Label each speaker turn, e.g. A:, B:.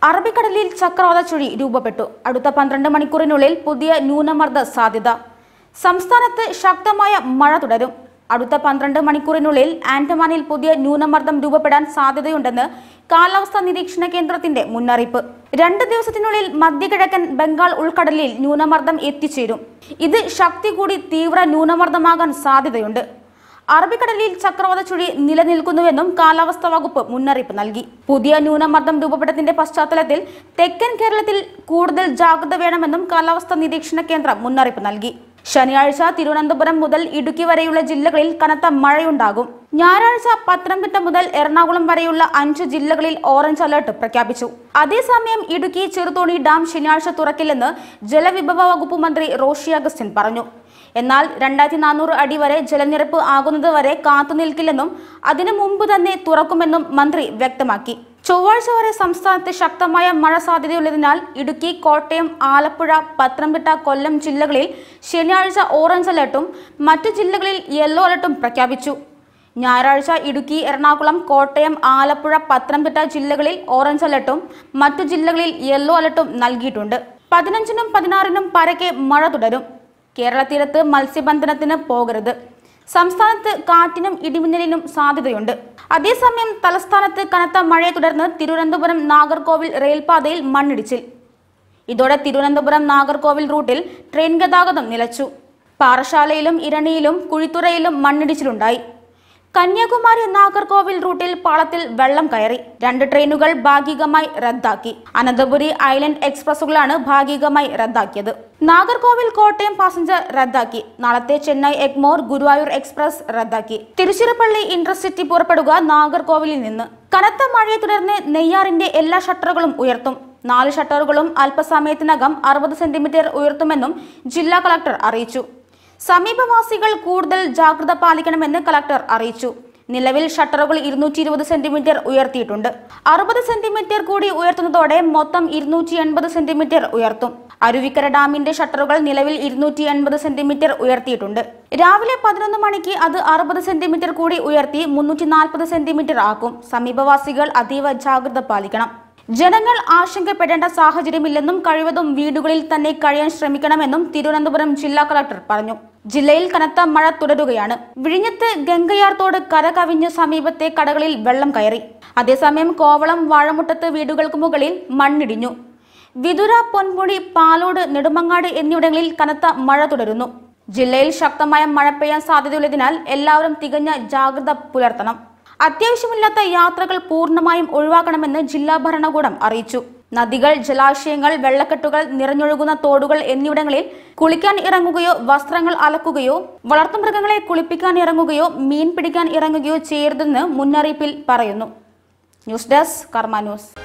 A: അറബിക്കടലിൽ ചക്രവാത ചുഴി രൂപപ്പെട്ടു അടുത്ത പന്ത്രണ്ട് മണിക്കൂറിനുള്ളിൽ പുതിയ ന്യൂനമർദ്ദ സാധ്യത സംസ്ഥാനത്ത് ശക്തമായ മഴ തുടരും അടുത്ത പന്ത്രണ്ട് മണിക്കൂറിനുള്ളിൽ ആൻഡമാനിൽ പുതിയ ന്യൂനമർദ്ദം രൂപപ്പെടാൻ സാധ്യതയുണ്ടെന്ന് കാലാവസ്ഥാ നിരീക്ഷണ കേന്ദ്രത്തിന്റെ മുന്നറിയിപ്പ് രണ്ട് ദിവസത്തിനുള്ളിൽ മധ്യകിഴക്കൻ ബംഗാൾ ഉൾക്കടലിൽ ന്യൂനമർദ്ദം എത്തിച്ചേരും ഇത് ശക്തി കൂടി തീവ്ര ന്യൂനമർദ്ദമാകാൻ സാധ്യതയുണ്ട് അറബിക്കടലിൽ ചക്രവാത ചുഴി നിലനിൽക്കുന്നുവെന്നും കാലാവസ്ഥാ വകുപ്പ് മുന്നറിയിപ്പ് നൽകി പുതിയ ന്യൂനമർദ്ദം രൂപപ്പെട്ടതിന്റെ പശ്ചാത്തലത്തിൽ തെക്കൻ കേരളത്തിൽ കൂടുതൽ ജാഗ്രത വേണമെന്നും കാലാവസ്ഥാ നിരീക്ഷണ കേന്ദ്രം മുന്നറിയിപ്പ് നൽകി ശനിയാഴ്ച തിരുവനന്തപുരം മുതൽ ഇടുക്കി വരെയുള്ള ജില്ലകളിൽ കനത്ത മഴയുണ്ടാകും ഞായറാഴ്ച പത്തനംതിട്ട മുതൽ എറണാകുളം വരെയുള്ള അഞ്ച് ജില്ലകളിൽ ഓറഞ്ച് അലർട്ട് പ്രഖ്യാപിച്ചു അതേസമയം ഇടുക്കി ചെറുതോണി ഡാം ശനിയാഴ്ച തുറക്കില്ലെന്ന് ജലവിഭവ വകുപ്പ് മന്ത്രി റോഷി അഗസ്റ്റിൻ പറഞ്ഞു എന്നാൽ രണ്ടായിരത്തി നാനൂറ് അടി വരെ ജലനിരപ്പ് ആകുന്നത് വരെ കാത്തുനിൽക്കില്ലെന്നും അതിനു മുമ്പ് തന്നെ തുറക്കുമെന്നും മന്ത്രി വ്യക്തമാക്കി ചൊവ്വാഴ്ച വരെ സംസ്ഥാനത്ത് ശക്തമായ മഴ സാധ്യതയുള്ളതിനാൽ ഇടുക്കി കോട്ടയം ആലപ്പുഴ പത്തനംതിട്ട കൊല്ലം ജില്ലകളിൽ ശനിയാഴ്ച ഓറഞ്ച് അലർട്ടും മറ്റു ജില്ലകളിൽ യെല്ലോ അലർട്ടും പ്രഖ്യാപിച്ചു ഞായറാഴ്ച ഇടുക്കി എറണാകുളം കോട്ടയം ആലപ്പുഴ പത്തനംതിട്ട ജില്ലകളിൽ ഓറഞ്ച് അലർട്ടും മറ്റു ജില്ലകളിൽ യെല്ലോ അലർട്ടും നൽകിയിട്ടുണ്ട് പതിനഞ്ചിനും പതിനാറിനും പരക്കെ മഴ തുടരും കേരള തീരത്ത് മത്സ്യബന്ധനത്തിന് പോകരുത് സംസ്ഥാനത്ത് കാറ്റിനും ഇടിമിന്നലിനും സാധ്യതയുണ്ട് അതേസമയം തലസ്ഥാനത്ത് കനത്ത മഴയെ തുടർന്ന് തിരുവനന്തപുരം നാഗർകോവിൽ റെയിൽപാതയിൽ മണ്ണിടിച്ചിൽ ഇതോടെ തിരുവനന്തപുരം നാഗർകോവിൽ റൂട്ടിൽ ട്രെയിൻ ഗതാഗതം നിലച്ചു പാറശാലയിലും ഇരണിയിലും കുഴിത്തുറയിലും മണ്ണിടിച്ചിലുണ്ടായി കന്യാകുമാരി നാഗർകോവിൽ റൂട്ടിൽ പാളത്തിൽ വെള്ളം കയറി രണ്ട് ട്രെയിനുകൾ ഭാഗികമായി റദ്ദാക്കി അനന്തപുരി ഐലൻഡ് എക്സ്പ്രസുകളാണ് ഭാഗികമായി റദ്ദാക്കിയത് നാഗർകോവിൽ കോട്ടയം പാസഞ്ചർ റദ്ദാക്കി നാളത്തെ ചെന്നൈ എഗ്മോർ ഗുരുവായൂർ എക്സ്പ്രസ് റദ്ദാക്കി തിരുച്ചിറപ്പള്ളി ഇന്റർസിറ്റി പുറപ്പെടുക നാഗർകോവിലിൽ നിന്ന് കനത്ത മഴയെ തുടർന്ന് നെയ്യാറിന്റെ എല്ലാ ഷട്ടറുകളും ഉയർത്തും നാല് ഷട്ടറുകളും അല്പസമയത്തിനകം അറുപത് സെന്റിമീറ്റർ ഉയർത്തുമെന്നും ജില്ലാ കളക്ടർ അറിയിച്ചു സമീപവാസികൾ കൂടുതൽ ജാഗ്രത പാലിക്കണമെന്ന് കളക്ടർ അറിയിച്ചു നിലവിൽ ഷട്ടറുകൾ ഇരുന്നൂറ്റി ഇരുപത് സെന്റിമീറ്റർ ഉയർത്തിയിട്ടുണ്ട് അറുപത് സെന്റിമീറ്റർ കൂടി ഉയർത്തുന്നതോടെ മൊത്തം ഇരുന്നൂറ്റി എൺപത് സെന്റിമീറ്റർ ഉയർത്തും അരുവിക്കര ഡാമിന്റെ ഷട്ടറുകൾ നിലവിൽ ഇരുന്നൂറ്റി എൺപത് സെന്റിമീറ്റർ ഉയർത്തിയിട്ടുണ്ട് രാവിലെ പതിനൊന്ന് മണിക്ക് അത് അറുപത് സെന്റിമീറ്റർ കൂടി ഉയർത്തി മുന്നൂറ്റി നാൽപ്പത് സെന്റിമീറ്റർ ആക്കും സമീപവാസികൾ അതീവ ജാഗ്രത പാലിക്കണം ജനങ്ങൾ ആശങ്കപ്പെടേണ്ട സാഹചര്യമില്ലെന്നും കഴിവതും വീടുകളിൽ തന്നെ കഴിയാൻ ശ്രമിക്കണമെന്നും തിരുവനന്തപുരം ജില്ലാ കളക്ടർ പറഞ്ഞു ജില്ലയിൽ കനത്ത മഴ തുടരുകയാണ് വിഴിഞ്ഞത്ത് ഗംഗയാർ തോട് കരകവിഞ്ഞ് സമീപത്തെ കടകളിൽ വെള്ളം കയറി അതേസമയം കോവളം വാഴമുട്ടത്ത് വീടുകൾക്ക് മുകളിൽ മണ്ണിടിഞ്ഞു വിതുര പൊൻമുടി പാലോട് നെടുമങ്ങാട് എന്നിവിടങ്ങളിൽ കനത്ത മഴ തുടരുന്നു ജില്ലയിൽ ശക്തമായ മഴ പെയ്യാൻ സാധ്യതയുള്ളതിനാൽ എല്ലാവരും തികഞ്ഞ ജാഗ്രത പുലർത്തണം അത്യാവശ്യമില്ലാത്ത യാത്രകൾ പൂർണ്ണമായും ഒഴിവാക്കണമെന്ന് ജില്ലാ ഭരണകൂടം അറിയിച്ചു നദികൾ ജലാശയങ്ങൾ വെള്ളക്കെട്ടുകൾ നിറഞ്ഞൊഴുകുന്ന തോടുകൾ എന്നിവിടങ്ങളിൽ കുളിക്കാൻ ഇറങ്ങുകയോ വസ്ത്രങ്ങൾ അലക്കുകയോ വളർത്തുമൃഗങ്ങളെ കുളിപ്പിക്കാൻ ഇറങ്ങുകയോ മീൻ പിടിക്കാൻ ഇറങ്ങുകയോ ചെയ്യരുതെന്ന് മുന്നറിയിപ്പിൽ പറയുന്നു ന്യൂസ് ഡെസ്ക് കർമ്മ ന്യൂസ്